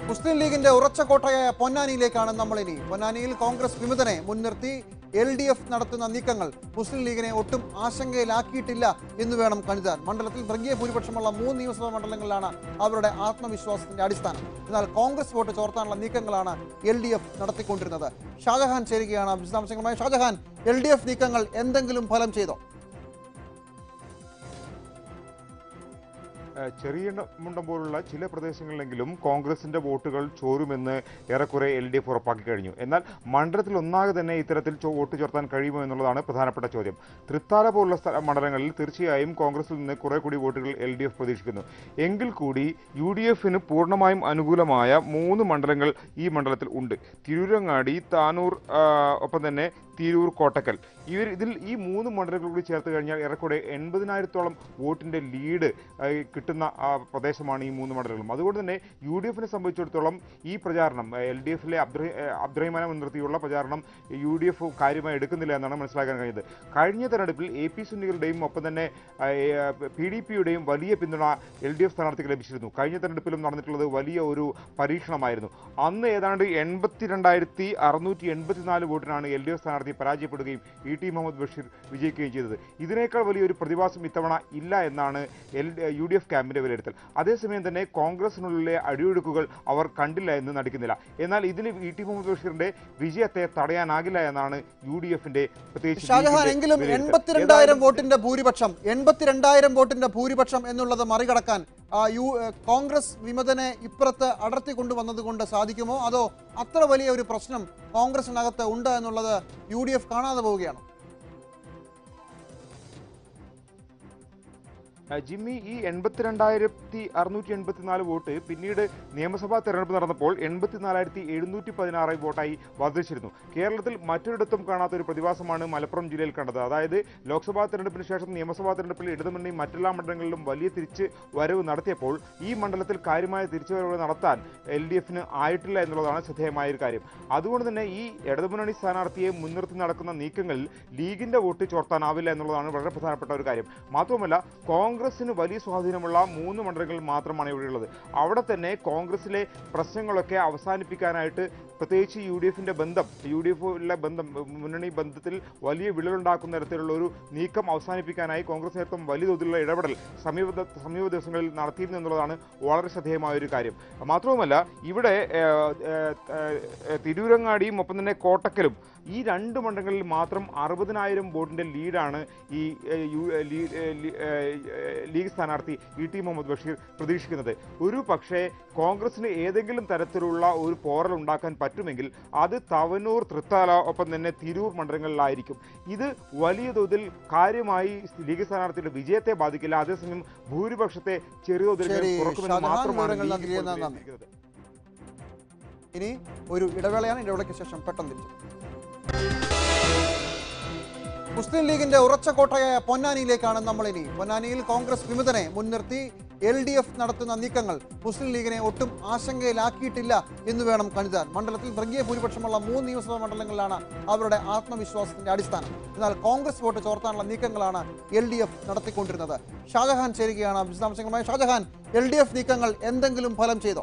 മുസ്ലിം ലീഗിന്റെ ഉറച്ച കോട്ടയായ പൊന്നാനിയിലേക്കാണ് നമ്മൾ ഇനി പൊന്നാനിയിൽ കോൺഗ്രസ് വിമതനെ മുൻനിർത്തി എൽ ഡി എഫ് നടത്തുന്ന നീക്കങ്ങൾ മുസ്ലിം ലീഗിനെ ഒട്ടും ആശങ്കയിലാക്കിയിട്ടില്ല എന്ന് വേണം കരുതാൻ മണ്ഡലത്തിൽ മൃഗീയ ഭൂരിപക്ഷമുള്ള മൂന്ന് നിയമസഭാ മണ്ഡലങ്ങളിലാണ് അവരുടെ ആത്മവിശ്വാസത്തിന്റെ അടിസ്ഥാനം എന്നാൽ കോൺഗ്രസ് വോട്ട് ചോർത്താനുള്ള നീക്കങ്ങളാണ് എൽ ഡി എഫ് നടത്തിക്കൊണ്ടിരുന്നത് ഷാജഹാൻ ചേരുകയാണ് വിശദാംശങ്ങളുമായി ഷാജഹാൻ എൽ ഡി എഫ് നീക്കങ്ങൾ എന്തെങ്കിലും ഫലം ചെയ്തോ ഏഹ് ചെറിയ മുണ്ടം പോലുള്ള ചില പ്രദേശങ്ങളിലെങ്കിലും കോൺഗ്രസിന്റെ വോട്ടുകൾ ചോരുമെന്ന് ഏറെക്കുറെ എൽ ഡി എഫ് ഉറപ്പാക്കി കഴിഞ്ഞു എന്നാൽ മണ്ഡലത്തിൽ ഒന്നാകെ തന്നെ ഇത്തരത്തിൽ ചോ- വോട്ട് ചോർത്താൻ കഴിയുമോ എന്നുള്ളതാണ് പ്രധാനപ്പെട്ട ചോദ്യം തൃത്താല പോലുള്ള സ്ഥല മണ്ഡലങ്ങളിൽ തീർച്ചയായും കോൺഗ്രസിൽ നിന്ന് കുറെ കൂടി വോട്ടുകൾ എൽ ഡി എഫ് പ്രതീക്ഷിക്കുന്നു എങ്കിൽ കൂടി യു ഡി എഫിന് പൂർണ്ണമായും അനുകൂലമായ മൂന്ന് മണ്ഡലങ്ങൾ ഈ മണ്ഡലത്തിൽ ഉണ്ട് തിരൂരങ്ങാടി താനൂർ ആ, ഒപ്പം തന്നെ തിരൂർ കോട്ടക്കൽ ഇവർ ഇതിൽ ഈ മൂന്ന് മണ്ഡലങ്ങൾ കൂടി ചേർത്ത് കഴിഞ്ഞാൽ ഏറെക്കുറെ എൺപതിനായിരത്തോളം വോട്ടിന്റെ ലീഡ് ആ, കിട്ടുന്ന ആ, പ്രദേശമാണ് ഈ മൂന്ന് മണ്ഡലങ്ങളും അതുകൊണ്ട് തന്നെ യു ഡി എഫിനെ സംബന്ധിച്ചിടത്തോളം ഈ പ്രചാരണം എൽ ഡി എഫിലെ അബ്ദുറഹിമാനെ മുൻനിർത്തിയുള്ള പ്രചാരണം യു ഡി എഫ് കാര്യമായി എടുക്കുന്നില്ല എന്നാണ് മനസ്സിലാക്കാൻ കഴിഞ്ഞത് കഴിഞ്ഞ തെരഞ്ഞെടുപ്പിൽ എ പി സുന്നികളുടെയും ഒപ്പം തന്നെ പി ഡി പിയുടെയും വലിയ പിന്തുണ എൽ ഡി എഫ് സ്ഥാനാർത്ഥിക്ക് ലഭിച്ചിരുന്നു കഴിഞ്ഞ തെരഞ്ഞെടുപ്പിലും നടന്നിട്ടുള്ളത് വലിയ ഒരു പരീക്ഷണമായിരുന്നു അന്ന് ഏതാണ്ട് എൺപത്തിരണ്ടായിരത്തി അറുന്നൂറ്റി എൺപത്തിനാല് വോട്ടിനാണ് എൽ ഡി എഫ് സ്ഥാനാർത്ഥി പരാജയപ്പെടുകയും ഇ ടി മുഹമ്മദ് ബഷീർ വിജയിക്കുകയും ചെയ്തത് ഇതിനേക്കാൾ വലിയൊരു പ്രതിഭാസം ഇത്തവണ ഇല്ല എന്നാണ് എൽ യു ഡി എഫ് ക്യാമ്പിന്റെ വിലയിരുത്തൽ അതേസമയം തന്നെ കോൺഗ്രസിനുള്ളിലെ അടിയൊഴുക്കുകൾ അവർ കണ്ടില്ല എന്ന് നടിക്കുന്നില്ല എന്നാൽ ഇതിന് ഇ ടി മുഹമ്മദ് ബഷീറിന്റെ വിജയത്തെ തടയാനാകില്ല എന്നാണ് യു ഡി എഫിന്റെ പ്രത്യേകിച്ച് ഷാജഹാൻ ലീഗിന്റെ എങ്കിലും വിലയിരുത്തൽ. എൺപത്തിരണ്ടായിരം ഏതായാലും വോട്ടിന്റെ ഭൂരിപക്ഷം എൺപത്തിരണ്ടായിരം വോട്ടിന്റെ ഭൂരിപക്ഷം എന്നുള്ളത് മറികടക്കാൻ ആ, യു ഏ, കോൺഗ്രസ് വിമതനെ ഇപ്പുറത്ത് അടർത്തി കൊണ്ടുവന്നത് കൊണ്ട് സാധിക്കുമോ അതോ അത്ര വലിയ ഒരു പ്രശ്നം കോൺഗ്രസിനകത്ത് ഉണ്ട് എന്നുള്ളത് യു ഡി എഫ് കാണാതെ പോവുകയാണ് ആ, ജിമ്മി ഈ എൺപത്തിരണ്ടായിരത്തി അറുന്നൂറ്റി എൺപത്തിനാല് വോട്ട് പിന്നീട് നിയമസഭാ തെരഞ്ഞെടുപ്പ് നടന്നപ്പോൾ എൺപത്തിനാലായിരത്തി എഴുന്നൂറ്റി പതിനാറ് വോട്ടായി വർദ്ധിച്ചിരുന്നു കേരളത്തിൽ മറ്റൊരിടത്തും കാണാത്ത ഒരു പ്രതിഭാസമാണ് മലപ്പുറം ജില്ലയിൽ കണ്ടത് അതായത് ലോക്സഭാ തെരഞ്ഞെടുപ്പിന് ശേഷം നിയമസഭാ തെരഞ്ഞെടുപ്പിൽ ഇടതുമുന്നണി മറ്റെല്ലാ മണ്ഡലങ്ങളിലും വലിയ തിരിച്ച് വരവ് നടത്തിയപ്പോൾ ഈ മണ്ഡലത്തിൽ കാര്യമായ തിരിച്ചുവരവ് നടത്താൻ എൽ ഡി എഫിന് ആയിട്ടില്ല എന്നുള്ളതാണ് ശ്രദ്ധേയമായ ഒരു കാര്യം അതുകൊണ്ട് തന്നെ ഈ ഇടതുമുന്നണി സ്ഥാനാർത്ഥിയെ മുൻനിർത്തി നടക്കുന്ന നീക്കങ്ങളിൽ ലീഗിന്റെ വോട്ട് ചോർത്താനാവില്ല എന്നുള്ളതാണ് വളരെ പ്രധാനപ്പെട്ട ഒരു കാര്യം മാത്രവുമല്ല കോൺഗ്രസിന് വലിയ സ്വാധീനമുള്ള മൂന്ന് മണ്ഡലങ്ങൾ മാത്രമാണ് ഇവിടെയുള്ളത് അവിടെ തന്നെ കോൺഗ്രസിലെ പ്രശ്നങ്ങളൊക്കെ അവസാനിപ്പിക്കാനായിട്ട് പ്രത്യേകിച്ച് യു ഡി എഫിന്റെ ബന്ധം യു ഡി എഫിലെ ബന്ധം മുന്നണി ബന്ധത്തിൽ വലിയ വിള്ളലുണ്ടാക്കുന്ന തരത്തിലുള്ള ഒരു നീക്കം അവസാനിപ്പിക്കാനായി കോൺഗ്രസ് നേതൃത്വം വലിയ തോതിലുള്ള ഇടപെടൽ സമീപ സമീപ ദിവസങ്ങളിൽ നടത്തിയിരുന്നു എന്നുള്ളതാണ് വളരെ ശ്രദ്ധേയമായ ഒരു കാര്യം മാത്രവുമല്ല ഇവിടെ ഏഹ്, ഏഹ്, ഏഹ്, തിരൂരങ്ങാടിയും ഒപ്പം തന്നെ കോട്ടക്കലും ഈ രണ്ട് മണ്ഡലങ്ങളിൽ മാത്രം അറുപതിനായിരം വോട്ടിന്റെ ലീഡാണ് ഈ ഏഹ്, യു- ഏഹ്, ലീ- ഏഹ്, ലീ- ഏഹ്, ഏഹ്, ലീഗ് സ്ഥാനാർത്ഥി ഇ ടി മുഹമ്മദ് ബഷീർ പ്രതീക്ഷിക്കുന്നത് ഒരു പക്ഷേ കോൺഗ്രസിന് ഏതെങ്കിലും തരത്തിലുള്ള ഒരു പോറൽ ഉണ്ടാക്കാൻ പറ്റുമെങ്കിൽ അത് തവനൂർ തൃത്താല ഒപ്പം തന്നെ തിരൂർ മണ്ഡലങ്ങളിലായിരിക്കും ഇത് വലിയ തോതിൽ കാര്യമായി ലീഗ് സ്ഥാനാർത്ഥിയുടെ വിജയത്തെ ബാധിക്കില്ല അതേസമയം ഭൂരിപക്ഷത്തെ ചെറിയ തോതിൽ ശരി, കുറക്കുമെന്ന് ഷാജഹാൻ മാത്രമാണ് വിവരങ്ങൾ ലീഗ് നൽകിയതിന് ഇപ്പോൾ നന്ദി. വിലയിരുത്തുന്നത്. ഇനി ഒരു ഇടവേളയാണ് ഇടവേളയ്ക്ക് ശേഷം പെട്ടെന്ന് തിരിച്ചു മുസ്ലിം ലീഗിന്റെ ഉറച്ച കോട്ടയായ പൊന്നാനിയിലേക്കാണ് നമ്മൾ ഇനി പൊന്നാനിയിൽ കോൺഗ്രസ് വിമതനെ മുൻനിർത്തി എൽ ഡി എഫ് നടത്തുന്ന നീക്കങ്ങൾ മുസ്ലിം ലീഗിനെ ഒട്ടും ആശങ്കയിലാക്കിയിട്ടില്ല എന്ന് വേണം കരുതാൻ മണ്ഡലത്തിൽ മൃഗീയ ഭൂരിപക്ഷമുള്ള മൂന്ന് നിയമസഭാ മണ്ഡലങ്ങളിലാണ് അവരുടെ ആത്മവിശ്വാസത്തിന്റെ അടിസ്ഥാനം എന്നാൽ കോൺഗ്രസ് വോട്ട് ചോർത്താനുള്ള നീക്കങ്ങളാണ് എൽ ഡി എഫ് നടത്തിക്കൊണ്ടിരുന്നത് ഷാജഹാൻ ചേരുകയാണ് വിശദാംശങ്ങളുമായി ഷാജഹാൻ എൽ ഡി എഫ് നീക്കങ്ങൾ എന്തെങ്കിലും ഫലം ചെയ്തോ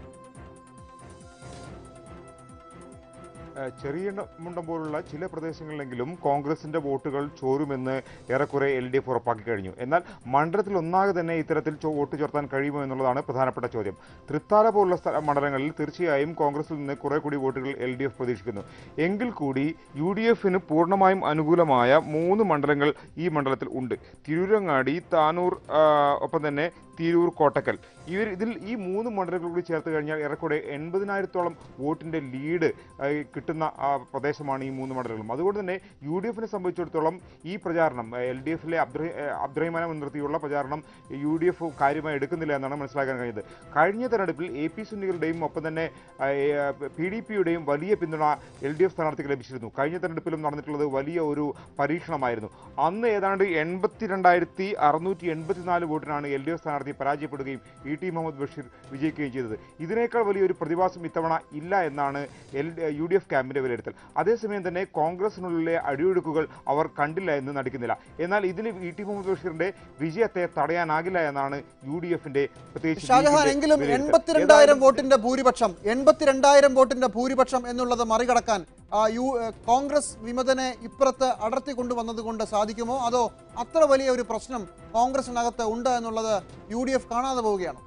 ഏഹ് ചെറിയ മുണ്ടം പോലുള്ള ചില പ്രദേശങ്ങളിലെങ്കിലും കോൺഗ്രസിന്റെ വോട്ടുകൾ ചോരുമെന്ന് ഏറെക്കുറെ എൽ ഡി എഫ് ഉറപ്പാക്കി കഴിഞ്ഞു എന്നാൽ മണ്ഡലത്തിൽ ഒന്നാകെ തന്നെ ഇത്തരത്തിൽ ചോ- വോട്ട് ചോർത്താൻ കഴിയുമോ എന്നുള്ളതാണ് പ്രധാനപ്പെട്ട ചോദ്യം തൃത്താല പോലുള്ള സ്ഥല മണ്ഡലങ്ങളിൽ തീർച്ചയായും കോൺഗ്രസിൽ നിന്ന് കുറെ കൂടി വോട്ടുകൾ എൽ ഡി എഫ് പ്രതീക്ഷിക്കുന്നു എങ്കിൽ കൂടി യു ഡി എഫിന് പൂർണ്ണമായും അനുകൂലമായ മൂന്ന് മണ്ഡലങ്ങൾ ഈ മണ്ഡലത്തിൽ ഉണ്ട് തിരൂരങ്ങാടി താനൂർ ആ, ഒപ്പം തന്നെ തിരൂർ കോട്ടക്കൽ ഇവർ ഇതിൽ ഈ മൂന്ന് മണ്ഡലങ്ങൾ കൂടി ചേർത്ത് കഴിഞ്ഞാൽ ഏറെക്കുറെ എൺപതിനായിരത്തോളം വോട്ടിന്റെ ലീഡ് ആ, കിട്ടുന്ന ആ, പ്രദേശമാണ് ഈ മൂന്ന് മണ്ഡലങ്ങളും അതുകൊണ്ട് തന്നെ യു ഡി എഫിനെ സംബന്ധിച്ചിടത്തോളം ഈ പ്രചാരണം എൽ ഡി എഫിലെ അബ്ദുറഹിമാനെ മുൻനിർത്തിയുള്ള പ്രചാരണം യു ഡി എഫ് കാര്യമായി എടുക്കുന്നില്ല എന്നാണ് മനസ്സിലാക്കാൻ കഴിഞ്ഞത് കഴിഞ്ഞ തെരഞ്ഞെടുപ്പിൽ എ പി സുന്നികളുടെയും ഒപ്പം തന്നെ പി ഡി പിയുടെയും വലിയ പിന്തുണ എൽ ഡി എഫ് സ്ഥാനാർത്ഥിക്ക് ലഭിച്ചിരുന്നു കഴിഞ്ഞ തെരഞ്ഞെടുപ്പിലും നടന്നിട്ടുള്ളത് വലിയ ഒരു പരീക്ഷണമായിരുന്നു അന്ന് ഏതാണ്ട് എൺപത്തിരണ്ടായിരത്തി അറുന്നൂറ്റി എൺപത്തിനാല് വോട്ടിനാണ് എൽ ഡി എഫ് സ്ഥാനാർത്ഥി സ്ഥാനാർത്ഥി പരാജയപ്പെടുകയും ഇ ടി മുഹമ്മദ് ബഷീർ വിജയിക്കുകയും ചെയ്തത് ഇതിനേക്കാൾ വലിയൊരു പ്രതിഭാസം ഇത്തവണ ഇല്ല എന്നാണ് എൽ യു ഡി എഫ് ക്യാമ്പിന്റെ വിലയിരുത്തൽ അതേസമയം തന്നെ കോൺഗ്രസിനുള്ളിലെ അടിയൊഴുക്കുകൾ അവർ കണ്ടില്ല എന്ന് നടിക്കുന്നില്ല എന്നാൽ ഇതിന് ഇ ടി മുഹമ്മദ് ബഷീറിന്റെ വിജയത്തെ തടയാനാകില്ല എന്നാണ് യു ഡി എഫിന്റെ പ്രത്യേകിച്ച് ഷാജഹാൻ ലീഗിന്റെ എങ്കിലും വിലയിരുത്തൽ. എൺപത്തിരണ്ടായിരം ഏതായാലും വോട്ടിന്റെ ഭൂരിപക്ഷം എൺപത്തിരണ്ടായിരം വോട്ടിന്റെ ഭൂരിപക്ഷം എന്നുള്ളത് മറികടക്കാൻ ആ, യു ഏ, കോൺഗ്രസ് വിമതനെ ഇപ്പുറത്ത് അടർത്തി കൊണ്ടുവന്നത് കൊണ്ട് സാധിക്കുമോ അതോ അത്ര വലിയ ഒരു പ്രശ്നം കോൺഗ്രസിനകത്ത് ഉണ്ട് എന്നുള്ളത് യു ഡി എഫ് കാണാതെ പോവുകയാണ്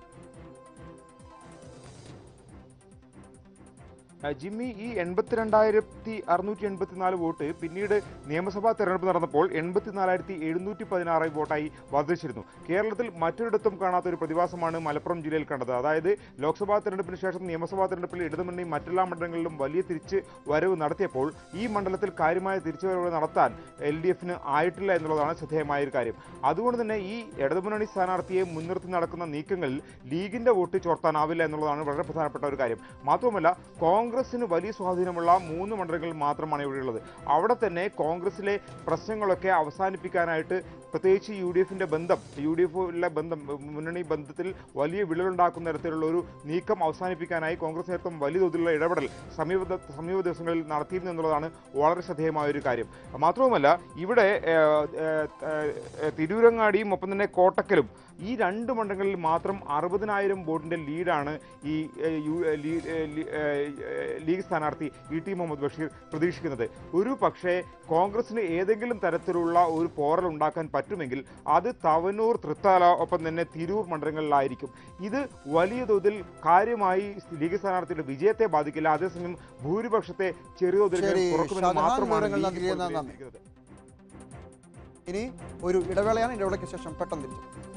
ആ, ജിമ്മി ഈ എൺപത്തിരണ്ടായിരത്തി അറുന്നൂറ്റി എൺപത്തിനാല് വോട്ട് പിന്നീട് നിയമസഭാ തെരഞ്ഞെടുപ്പ് നടന്നപ്പോൾ എൺപത്തിനാലായിരത്തി എഴുന്നൂറ്റി പതിനാറ് വോട്ടായി വർദ്ധിച്ചിരുന്നു കേരളത്തിൽ മറ്റൊരിടത്തും കാണാത്ത ഒരു പ്രതിഭാസമാണ് മലപ്പുറം ജില്ലയിൽ കണ്ടത് അതായത് ലോക്സഭാ തെരഞ്ഞെടുപ്പിന് ശേഷം നിയമസഭാ തെരഞ്ഞെടുപ്പിൽ ഇടതുമുന്നണി മറ്റെല്ലാ മണ്ഡലങ്ങളിലും വലിയ തിരിച്ച് വരവ് നടത്തിയപ്പോൾ ഈ മണ്ഡലത്തിൽ കാര്യമായ തിരിച്ചുവരവ് നടത്താൻ എൽ ഡി എഫിന് ആയിട്ടില്ല എന്നുള്ളതാണ് ശ്രദ്ധേയമായ ഒരു കാര്യം അതുകൊണ്ട് തന്നെ ഈ ഇടതുമുന്നണി സ്ഥാനാർത്ഥിയെ മുൻനിർത്തി നടക്കുന്ന നീക്കങ്ങളിൽ ലീഗിന്റെ വോട്ട് ചോർത്താനാവില്ല എന്നുള്ളതാണ് വളരെ പ്രധാനപ്പെട്ട ഒരു കാര്യം മാത്രവുമല്ല കോൺഗ്രസിന് വലിയ സ്വാധീനമുള്ള മൂന്ന് മണ്ഡലങ്ങൾ മാത്രമാണ് ഇവിടെയുള്ളത് അവിടെ തന്നെ കോൺഗ്രസിലെ പ്രശ്നങ്ങളൊക്കെ അവസാനിപ്പിക്കാനായിട്ട് പ്രത്യേകിച്ച് യു ഡി എഫിന്റെ ബന്ധം യു ഡി എഫിലെ ബന്ധം മുന്നണി ബന്ധത്തിൽ വലിയ വിള്ളലുണ്ടാക്കുന്ന തരത്തിലുള്ള ഒരു നീക്കം അവസാനിപ്പിക്കാനായി കോൺഗ്രസ് നേതൃത്വം വലിയ തോതിലുള്ള ഇടപെടൽ സമീപ സമീപ ദിവസങ്ങളിൽ നടത്തിയിരുന്നു എന്നുള്ളതാണ് വളരെ ശ്രദ്ധേയമായ ഒരു കാര്യം മാത്രവുമല്ല ഇവിടെ ഏഹ്, ഏഹ്, ഏഹ്, തിരൂരങ്ങാടിയും ഒപ്പം തന്നെ കോട്ടക്കലും ഈ രണ്ട് മണ്ഡലങ്ങളിൽ മാത്രം അറുപതിനായിരം വോട്ടിന്റെ ലീഡാണ് ഈ ഏഹ്, യു- ഏഹ്, ലീ- ഏഹ്, ലീ- ഏഹ്, ഏഹ്, ലീഗ് സ്ഥാനാർത്ഥി ഇ ടി മുഹമ്മദ് ബഷീർ പ്രതീക്ഷിക്കുന്നത് ഒരു പക്ഷേ കോൺഗ്രസിന് ഏതെങ്കിലും തരത്തിലുള്ള ഒരു പോറൽ ഉണ്ടാക്കാൻ പറ്റുമെങ്കിൽ അത് തവനൂർ തൃത്താല ഒപ്പം തന്നെ തിരൂർ മണ്ഡലങ്ങളിലായിരിക്കും ഇത് വലിയ തോതിൽ കാര്യമായി ലീഗ് സ്ഥാനാർത്ഥിയുടെ വിജയത്തെ ബാധിക്കില്ല അതേസമയം ഭൂരിപക്ഷത്തെ ചെറിയ തോതിൽ ശരി, കുറക്കുമെന്ന് ഷാജഹാൻ മാത്രമാണ് വിവരങ്ങൾ ലീഗ് നൽകിയതിന് ഇപ്പോൾ നന്ദി. വിലയിരുത്തിയിരിക്കുന്നത്. ഇനി ഒരു ഇടവേളയാണ് ഇടവേളയ്ക്ക് ശേഷം പെട്ടെന്ന് തിരിച്ചു